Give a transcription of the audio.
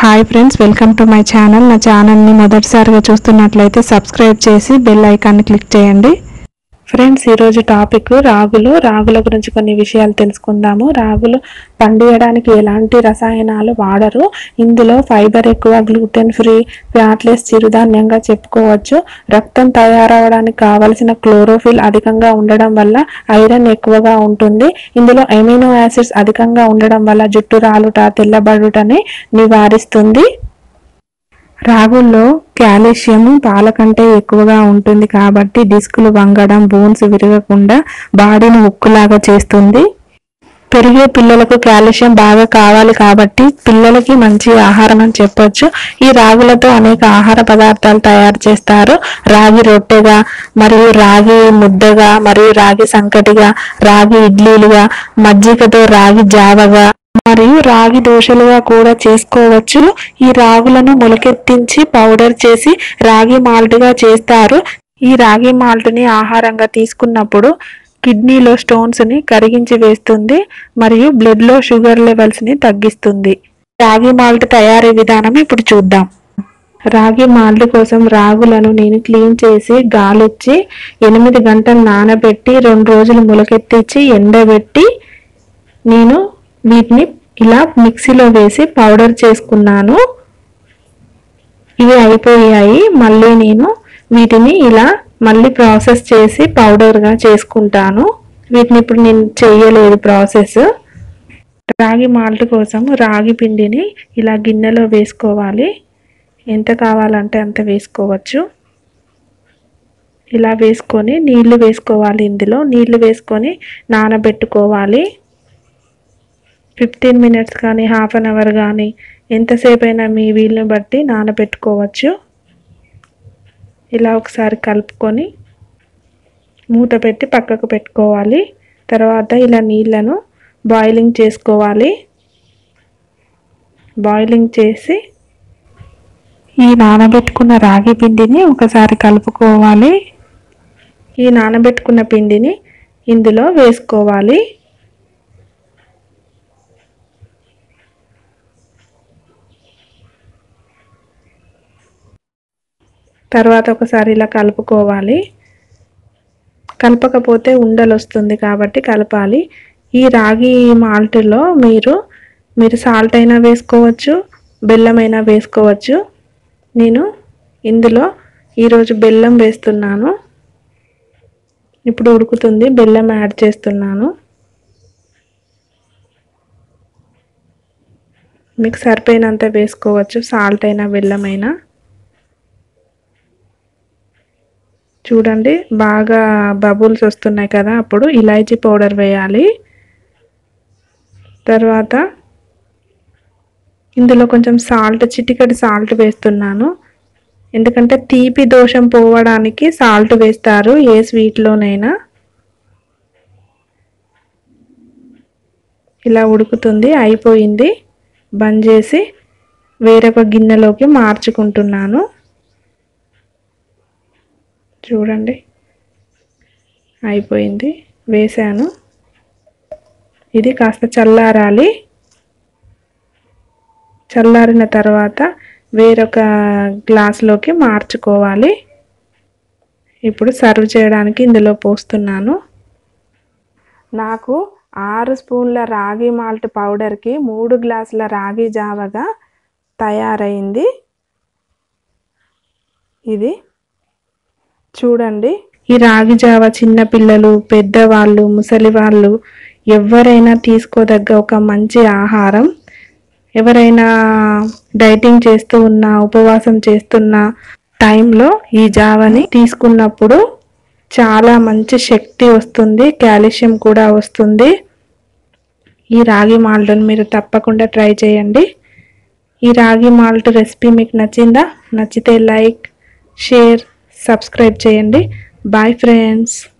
hi friends welcome to my channel నా ఛానల్ని మొదటిసారిగా చూస్తున్నట్లయితే సబ్స్క్రైబ్ చేసి బెల్ ఐకాన్ని క్లిక్ చేయండి ఫ్రెండ్స్ ఈరోజు టాపిక్ రాగులు రాగుల గురించి కొన్ని విషయాలు తెలుసుకుందాము రాగులు పండియడానికి ఎలాంటి రసాయనాలు వాడరు ఇందులో ఫైబర్ ఎక్కువ గ్లూటెన్ ఫ్రీ ఫ్యాట్లెస్ చిరుధాన్యంగా చెప్పుకోవచ్చు రక్తం తయారవడానికి కావలసిన క్లోరోఫిల్ అధికంగా ఉండడం వల్ల ఐరన్ ఎక్కువగా ఉంటుంది ఇందులో ఎమినో యాసిడ్స్ అధికంగా ఉండడం వల్ల జుట్టు రాలుట తెల్లబడుటని నివారిస్తుంది రాగుల్లో కాల్షియం పాల కంటే ఎక్కువగా ఉంటుంది కాబట్టి డిస్కులు వంగడం బోన్స్ విరగకుండా బాడీని ఉక్కులాగా చేస్తుంది పెరిగే పిల్లలకు కాల్షియం బాగా కావాలి కాబట్టి పిల్లలకి మంచి ఆహారం అని చెప్పొచ్చు ఈ రాగులతో అనేక ఆహార పదార్థాలు తయారు చేస్తారు రాగి రొట్టెగా మరియు రాగి ముద్దగా మరియు రాగి సంకటిగా రాగి ఇడ్లీలుగా మజ్జిగతో రాగి జావగా మరియు రాగి దోశలుగా కూడా చేసుకోవచ్చు ఈ రాగులను మొలకెత్తించి పౌడర్ చేసి రాగి మాల్ట్ గా చేస్తారు ఈ రాగి మాల్ట్ ని ఆహారంగా తీసుకున్నప్పుడు కిడ్నీలో స్టోన్స్ ని కరిగించి వేస్తుంది మరియు బ్లడ్ లో షుగర్ లెవెల్స్ ని తగ్గిస్తుంది రాగి మాల్ట్ తయారీ విధానం ఇప్పుడు చూద్దాం రాగి మాల్ట్ కోసం రాగులను నేను క్లీన్ చేసి గాలిచ్చి ఎనిమిది గంటలు నానబెట్టి రెండు రోజులు మొలకెత్తించి ఎండబెట్టి నేను వీటిని ఇలా మిక్సీలో వేసి పౌడర్ చేసుకున్నాను ఇవి అయిపోయాయి మళ్ళీ నేను వీటిని ఇలా మళ్ళీ ప్రాసెస్ చేసి పౌడర్గా చేసుకుంటాను వీటిని ఇప్పుడు నేను చేయలేదు ప్రాసెస్ రాగి మాల్ట్ కోసం రాగి పిండిని ఇలా గిన్నెలో వేసుకోవాలి ఎంత కావాలంటే అంత వేసుకోవచ్చు ఇలా వేసుకొని నీళ్లు వేసుకోవాలి ఇందులో నీళ్లు వేసుకొని నానబెట్టుకోవాలి ఫిఫ్టీన్ మినిట్స్ కానీ హాఫ్ అన్ అవర్ కానీ ఎంతసేపు అయినా మీ వీలుని బట్టి నానబెట్టుకోవచ్చు ఇలా ఒకసారి కలుపుకొని మూత పెట్టి పక్కకు పెట్టుకోవాలి తర్వాత ఇలా నీళ్ళను బాయిలింగ్ చేసుకోవాలి బాయిలింగ్ చేసి ఈ నానబెట్టుకున్న రాగి పిండిని ఒకసారి కలుపుకోవాలి ఈ నానబెట్టుకున్న పిండిని ఇందులో వేసుకోవాలి తర్వాత ఒకసారి ఇలా కలుపుకోవాలి కలపకపోతే ఉండలు వస్తుంది కాబట్టి కలపాలి ఈ రాగి మాల్ట్లో మీరు మీరు సాల్ట్ అయినా వేసుకోవచ్చు బెల్లం అయినా వేసుకోవచ్చు నేను ఇందులో ఈరోజు బెల్లం వేస్తున్నాను ఇప్పుడు ఉడుకుతుంది బెల్లం యాడ్ చేస్తున్నాను మీకు సరిపోయినంత వేసుకోవచ్చు సాల్ట్ అయినా బెల్లం అయినా చూడండి బాగా బబుల్స్ వస్తున్నాయి కదా అప్పుడు ఇలాచీ పౌడర్ వేయాలి తర్వాత ఇందులో కొంచెం సాల్ట్ చిటికటి సాల్ట్ వేస్తున్నాను ఎందుకంటే తీపి దోషం పోవడానికి సాల్ట్ వేస్తారు ఏ స్వీట్లోనైనా ఇలా ఉడుకుతుంది అయిపోయింది బంద్ చేసి వేరొక గిన్నెలోకి మార్చుకుంటున్నాను చూడండి అయిపోయింది వేసాను ఇది కాస్త చల్లారాలి చల్లారిన తర్వాత వేరొక గ్లాస్లోకి మార్చుకోవాలి ఇప్పుడు సర్వ్ చేయడానికి ఇందులో పోస్తున్నాను నాకు ఆరు స్పూన్ల రాగి మాల్ట్ పౌడర్కి మూడు గ్లాసుల రాగి జావగా తయారైంది ఇది చూడండి ఈ రాగి జావ చిన్నపిల్లలు పెద్దవాళ్ళు ముసలి వాళ్ళు ఎవరైనా తీసుకోదగ్గ ఒక మంచి ఆహారం ఎవరైనా డైటింగ్ చేస్తూ ఉన్న ఉపవాసం చేస్తున్న టైంలో ఈ జావని తీసుకున్నప్పుడు చాలా మంచి శక్తి వస్తుంది కాల్షియం కూడా వస్తుంది ఈ రాగి మాల్ట్ని మీరు తప్పకుండా ట్రై చేయండి ఈ రాగి మాల్ట్ రెసిపీ మీకు నచ్చిందా నచ్చితే లైక్ షేర్ సబ్స్క్రైబ్ చేయండి బాయ్ ఫ్రెండ్స్